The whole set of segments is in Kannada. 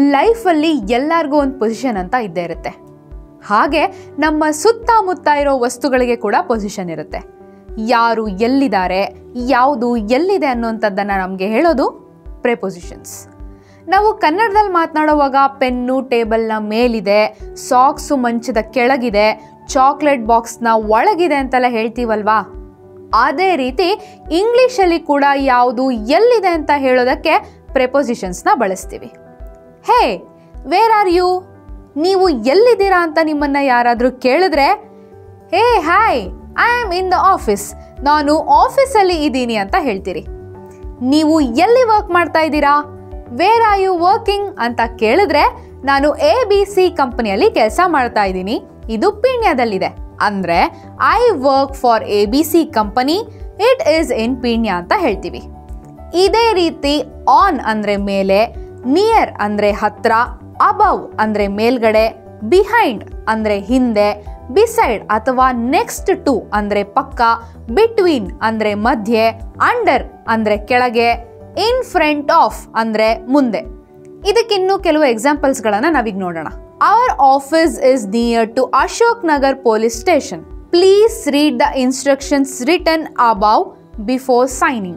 ಲೈಫಲ್ಲಿ ಎಲ್ಲರಿಗೂ ಒಂದು ಪೊಸಿಷನ್ ಅಂತ ಇದ್ದೇ ಇರುತ್ತೆ ಹಾಗೆ ನಮ್ಮ ಸುತ್ತಮುತ್ತ ಇರೋ ವಸ್ತುಗಳಿಗೆ ಕೂಡ ಪೊಸಿಷನ್ ಇರುತ್ತೆ ಯಾರು ಎಲ್ಲಿದ್ದಾರೆ ಯಾವುದು ಎಲ್ಲಿದೆ ಅನ್ನುವಂಥದ್ದನ್ನು ನಮಗೆ ಹೇಳೋದು ಪ್ರೆಪೊಸಿಷನ್ಸ್ ನಾವು ಕನ್ನಡದಲ್ಲಿ ಮಾತನಾಡುವಾಗ ಪೆನ್ನು ಟೇಬಲ್ನ ಮೇಲಿದೆ ಸಾಕ್ಸು ಮಂಚದ ಕೆಳಗಿದೆ ಚಾಕ್ಲೇಟ್ ಬಾಕ್ಸ್ನ ಒಳಗಿದೆ ಅಂತೆಲ್ಲ ಹೇಳ್ತೀವಲ್ವಾ ಅದೇ ರೀತಿ ಇಂಗ್ಲೀಷಲ್ಲಿ ಕೂಡ ಯಾವುದು ಎಲ್ಲಿದೆ ಅಂತ ಹೇಳೋದಕ್ಕೆ ಪ್ರೆಪೊಸಿಷನ್ಸ್ನ ಬಳಸ್ತೀವಿ ಹೇ ವೇರ್ ಆರ್ ಯು ನೀವು ಎಲ್ಲಿದ್ದೀರಾ ಅಂತ ನಿಮ್ಮನ್ನ ಯಾರಾದರೂ ಕೇಳಿದ್ರೆ hey hi I am in the office ನಾನು ಆಫೀಸಲ್ಲಿ ಇದ್ದೀನಿ ಅಂತ ಹೇಳ್ತೀರಿ ನೀವು ಎಲ್ಲಿ ವರ್ಕ್ ಮಾಡ್ತಾ ಇದ್ದೀರಾ ವೇರ್ ಆರ್ ಯು ವರ್ಕಿಂಗ್ ಅಂತ ಕೇಳಿದ್ರೆ ನಾನು ಎ ಬಿ ಸಿ ಕಂಪನಿಯಲ್ಲಿ ಕೆಲಸ ಮಾಡ್ತಾ ಇದ್ದೀನಿ ಇದು ಪೀಣ್ಯದಲ್ಲಿದೆ ಅಂದ್ರೆ I work for A B C company it is in Peenya ಅಂತ ಹೇಳ್ತೀವಿ ಇದೇ ರೀತಿ ಆನ್ ಅಂದ್ರೆ ಮೇಲೆ ನಿಯರ್ ಅಂದ್ರೆ ಹತ್ರ ಅಬವ್ ಅಂದ್ರೆ ಮೇಲ್ಗಡೆ ಬಿಹೈಂಡ್ ಅಂದ್ರೆ ಹಿಂದೆ ಬಿಸೈಡ್ ಅಥವಾ ನೆಕ್ಸ್ಟ್ ಟು ಅಂದ್ರೆ ಪಕ್ಕ ಬಿಟ್ವೀನ್ ಅಂದ್ರೆ ಮಧ್ಯೆ ಅಂಡರ್ ಅಂದ್ರೆ ಕೆಳಗೆ ಇನ್ ಫ್ರಂಟ್ ಆಫ್ ಅಂದ್ರೆ ಮುಂದೆ ಇದಕ್ಕಿನ್ನೂ ಕೆಲವು ಎಕ್ಸಾಂಪಲ್ಸ್ಗಳನ್ನ ನಾವೀಗ ನೋಡೋಣ our office is near to Ashok Nagar police station please read the instructions written above before signing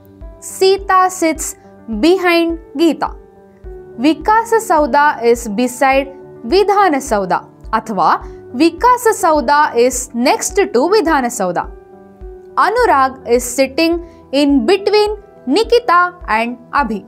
Sita sits behind Gita Vikasa Soudha is beside Vidhana Soudha ಅಥವಾ Vikasa Soudha is next to Vidhana Soudha Anurag is sitting in between Nikita and Abhi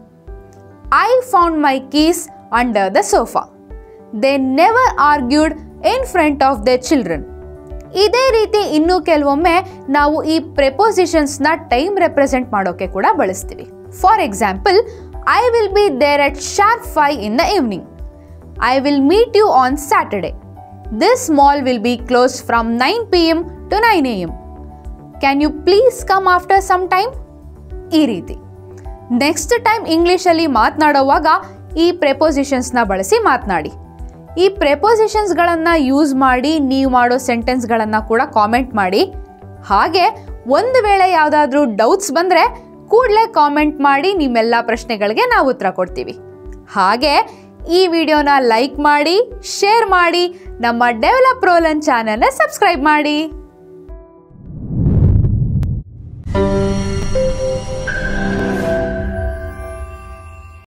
I found my keys under the sofa they never argued in front of the children ಇದೇ ರೀತಿ ಇನ್ನೂ ಕೆಲವೊಮ್ಮೆ ನಾವು ಈ ಪ್ರೆಪೋಸಿಷನ್ಸ್ನ ಟೈಮ್ ರೆಪ್ರೆಸೆಂಟ್ ಮಾಡೋಕೆ ಕೂಡ ಬಳಸ್ತೀವಿ for example I will be there at sharp five in the evening I will meet you on Saturday this mall will be closed from nine p m to nine a m can you please come after some time ಈ ರೀತಿ ನೆಕ್ಸ್ಟ್ ಟೈಮ್ ಇಂಗ್ಲೀಷಲ್ಲಿ ಮಾತನಾಡುವಾಗ ಈ ಪ್ರೆಪೋಸಿಷನ್ಸ್ನ ಬಳಸಿ ಮಾತನಾಡಿ ಈ ಪ್ರೆಪೋಸಿಷನ್ಸ್ಗಳನ್ನು ಯೂಸ್ ಮಾಡಿ ನೀವು ಮಾಡೋ ಸೆಂಟೆನ್ಸ್ಗಳನ್ನು ಕೂಡ ಕಾಮೆಂಟ್ ಮಾಡಿ ಹಾಗೆ ಒಂದು ವೇಳೆ ಯಾವುದಾದ್ರೂ ಡೌಟ್ಸ್ ಬಂದರೆ ಕೂಡಲೇ ಕಾಮೆಂಟ್ ಮಾಡಿ ನಿಮ್ಮೆಲ್ಲ ಪ್ರಶ್ನೆಗಳಿಗೆ ನಾವು ಉತ್ತರ ಕೊಡ್ತೀವಿ ಹಾಗೆ ಈ ವಿಡಿಯೋನ ಲೈಕ್ ಮಾಡಿ ಶೇರ್ ಮಾಡಿ ನಮ್ಮ ಡೆವಲಪ್ ರೋಲನ್ ಚಾನಲ್ನ ಸಬ್ಸ್ಕ್ರೈಬ್ ಮಾಡಿ